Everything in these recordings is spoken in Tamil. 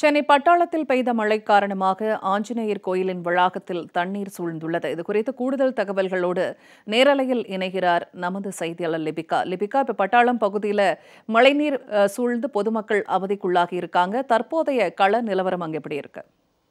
சென்னை பட்டாளத்தில் பெய்த மழை காரணமாக ஆஞ்சநேயர் கோயிலின் வளாகத்தில் தண்ணீர் சூழ்ந்துள்ளது இதுகுறித்து கூடுதல் தகவல்களோடு நேரலையில் இணைகிறார் நமது செய்தியாளர் லிபிகா லிபிகா இப்ப பட்டாளம் பகுதியில் மழைநீர் அஹ், சூழ்ந்து பொதுமக்கள் அவதிக்குள்ளாகி இருக்காங்க தற்போதைய கள நிலவரம் அங்கே எப்படி இருக்கு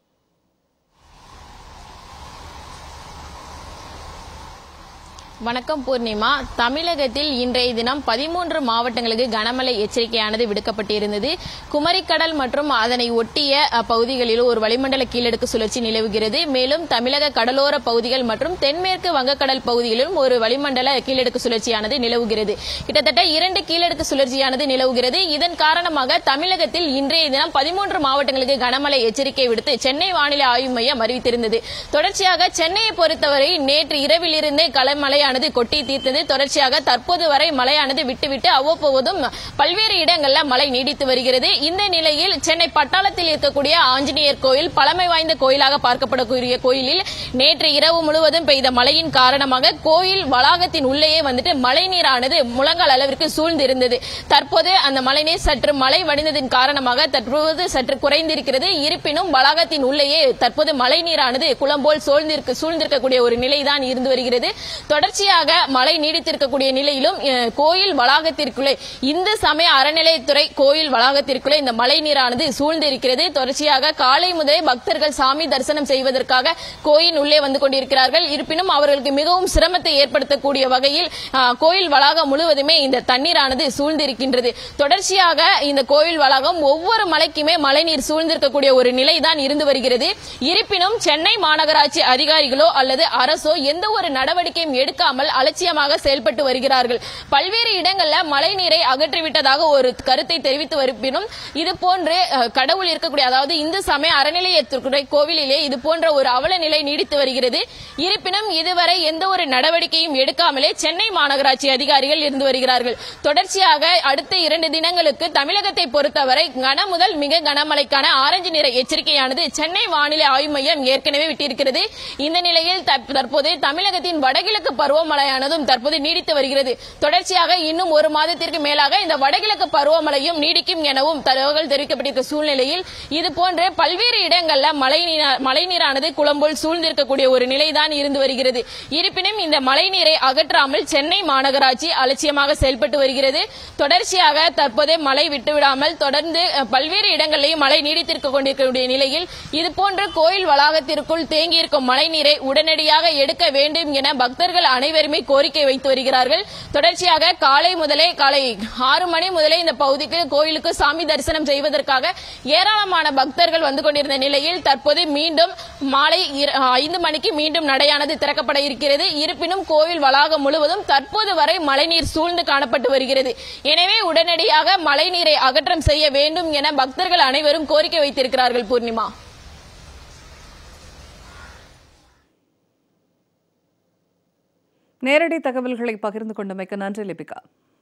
வணக்கம் பூர்ணிமா தமிழகத்தில் இன்றைய தினம் பதிமூன்று மாவட்டங்களுக்கு கனமழை எச்சரிக்கையானது விடுக்கப்பட்டிருந்தது குமரிக்கடல் மற்றும் அதனை ஒட்டிய அ, பகுதிகளில் ஒரு வளிமண்டல கீழடுக்கு சுழற்சி நிலவுகிறது மேலும் தமிழக கடலோர பகுதிகள் மற்றும் தென்மேற்கு வங்கக்கடல் பகுதிகளிலும் ஒரு வளிமண்டல கீழடுக்கு சுழற்சியானது நிலவுகிறது கிட்டத்தட்ட இரண்டு கீழடுக்கு சுழற்சியானது நிலவுகிறது இதன் காரணமாக தமிழகத்தில் இன்றைய தினம் பதிமூன்று மாவட்டங்களுக்கு கனமழை எச்சரிக்கை விடுத்து சென்னை வானிலை ஆய்வு மையம் அறிவித்திருந்தது தொடர்ச்சியாக சென்னையை பொறுத்தவரை நேற்று இரவிலிருந்தே களமழையானது கொட்டி தீர்த்தது தொடர்ச்சியாக தற்போது வரை மழையானது விட்டுவிட்டு அவ்வப்போதும் பல்வேறு இடங்கள்ல மழை நீடித்து வருகிறது இந்த நிலையில் சென்னை பட்டாளத்தில் இருக்கக்கூடிய ஆஞ்சநேயர் கோயில் பழமை வாய்ந்த கோயிலாக பார்க்கப்படக்கூடிய கோயிலில் நேற்று இரவு முழுவதும் பெய்த மழையின் காரணமாக கோயில் வளாகத்தின் உள்ளேயே வந்துட்டு மழை நீரானது முழங்கால் அளவிற்கு சூழ்ந்திருந்தது தற்போது அந்த மழைநீர் சற்று மழை வடிந்ததின் காரணமாக தற்போது சற்று குறைந்திருக்கிறது இருப்பினும் வளாகத்தின் உள்ளேயே தற்போது மழை நீரானது குளம்போல் சூழ்ந்திருக்க சூழ்ந்திருக்கக்கூடிய ஒரு நிலைதான் இருந்து வருகிறது தொடர்ச்சியாக மழை நீடித்திருக்கக்கூடிய நிலையிலும் அஹ், கோயில் வளாகத்திற்குள்ளே இந்து சமய அறநிலையத்துறை கோயில் வளாகத்திற்குள்ளே இந்த மழை நீரானது சூழ்ந்திருக்கிறது தொடர்ச்சியாக காலை முதலே பக்தர்கள் சாமி தரிசனம் செய்வதற்காக கோயில் உள்ளே வந்து கொண்டிருக்கிறார்கள் இருப்பினும் அவர்களுக்கு மிகவும் சிரமத்தை ஏற்படுத்தக்கூடிய வகையில் அஹ், கோயில் வளாகம் முழுவதுமே இந்த தண்ணீரானது சூழ்ந்திருக்கின்றது தொடர்ச்சியாக இந்த கோயில் வளாகம் ஒவ்வொரு மலைக்குமே மழைநீர் சூழ்ந்திருக்கக்கூடிய ஒரு நிலைதான் இருந்து வருகிறது இருப்பினும் சென்னை மாநகராட்சி அதிகாரிகளோ அல்லது அரசோ எந்த ஒரு நடவடிக்கையும் எடுக்காமல் அலட்சியமாக செயல்பட்டு வருகிறார்கள் பல்வேறு இடங்கள்ல மழைநீரை அகற்றிவிட்டதாக ஒரு கருத்தை தெரிவித்து வருப்பினும் இது போன்று அஹ், கடவுள் இருக்கக்கூடிய அதாவது இந்து சமய அறநிலையத்துறை கோவிலிலே இது போன்ற ஒரு அவல நிலை நீடித்து வருகிறது இருப்பினும் இதுவரை எந்த ஒரு நடவடிக்கையும் எடுக்காமலே சென்னை மாநகராட்சி அதிகாரிகள் இருந்து வருகிறார்கள் தொடர்ச்சியாக அடுத்த இரண்டு தினங்களுக்கு தமிழகத்தை பொறுத்தவரை கன முதல் மிக கனமழைக்கான ஆரஞ்சு நிற எச்சரிக்கையானது சென்னை வானிலை ஆய்வு மையம் ஏற்கனவே விட்டிருக்கிறது இந்த நிலையில் தற்ப- தற்போது தமிழகத்தின் வடகிழக்கு பருவமழையானதும் தற்போது நீடித்து வருகிறது தொடர்ச்சியாக இன்னும் ஒரு மாதத்திற்கு மேலாக இந்த வடகிழக்கு பருவமழையும் நீடிக்கும் எனவும் தகவல்கள் தெரிவிக்கப்பட்டிருக்க சூழ்நிலையில் இது போன்ற பல்வேறு இடங்கள்ல மழை நீரா- மழை நீரானது குளம்போல் சூழ்ந்திருக்கக்கூடிய ஒரு நிலைதான் இருந்து வருகிறது இருப்பினும் இந்த மழை நீரை அகற்றாமல் சென்னை மாநகராட்சி அலட்சியமாக செயல்பட்டு வருகிறது தொடர்ச்சியாக தற்போதே மழை விட்டுவிடாமல் தொடர்ந்து அஹ், பல்வேறு இடங்களிலேயும் மழை நீடித்திருக்க கொண்டிருக்கக்கூடிய நிலையில் இது போன்ற கோயில் வளாகத்திற்குள் தேங்கியிருக்கும் மழை நீரை உடனடியாக எடுக்க வேண்டும் என பக்தர்கள் அனைவருமே கோரிக்கை வைத்து வருகிறார்கள் தொடர்ச்சியாக காலை முதலே காலை ஆறு மணி முதலே இந்த பகுதிக்கு கோயிலுக்கு சாமி தரிசனம் செய்வதற்காக ஏராளமான பக்தர்கள் வந்து கொண்டிருந்த நிலையில் தற்போது மீண்டும் மாலை இர- ஐந்து மணிக்கு மீண்டும் நடையானது திறக்கப்பட இருக்கிறது இருப்பினும் கோவில் வளாகம் முழுவதும் தற்போது வரை மழைநீர் சூழ்ந்து காணப்பட்டு வருகிறது எனவே உடனடியாக மழைநீரை அகற்றம் செய்ய வேண்டும் என பக்தர்கள் அனைவரும் கோரிக்கை வைத்திருக்கிறார்கள் பூர்ணிமா நேரடி தகவல்களை பகிர்ந்து கொண்டமைக்கு நன்றி லிபிகா